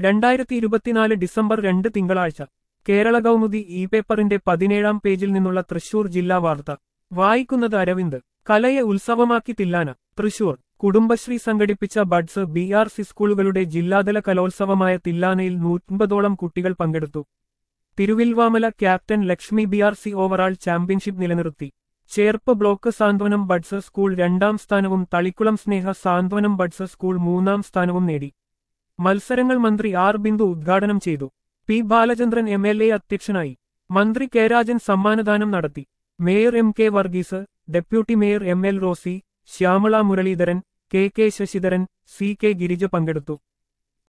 രണ്ടായിരത്തി ഇരുപത്തിനാല് ഡിസംബർ രണ്ട് തിങ്കളാഴ്ച കേരള കൗമുദി ഇ പേപ്പറിന്റെ പതിനേഴാം പേജിൽ നിന്നുള്ള തൃശൂർ ജില്ലാ വാർത്ത വായിക്കുന്നത് അരവിന്ദ് കലയെ ഉത്സവമാക്കി തില്ലാന തൃശൂർ കുടുംബശ്രീ സംഘടിപ്പിച്ച ബഡ്സ് ബി ആർ സി സ്കൂളുകളുടെ ജില്ലാതല കലോത്സവമായ തില്ലാനയിൽ നൂറ്റമ്പതോളം കുട്ടികൾ പങ്കെടുത്തു Thiruvilwamala captain Lakshmi B R C overall championship നിലനിർത്തി Cherpu block Santhwanam buds school രണ്ടാം സ്ഥാനവും തളിക്കുളം സ്നേഹ സാന്ത്വനം ബഡ്സ് സ്കൂൾ മൂന്നാം സ്ഥാനവും നേടി മത്സരങ്ങൾ മന്ത്രി ആർ ബിന്ദു ഉദ്ഘാടനം ചെയ്തു P Balachandran M L A അധ്യക്ഷനായി മന്ത്രി കെ രാജൻ സമ്മാനദാനം നടത്തി mayor M K Varghese deputy mayor M L Rosy Shyamala Muraleedharan K K Sasidharan C K Girija പങ്കെടുത്തു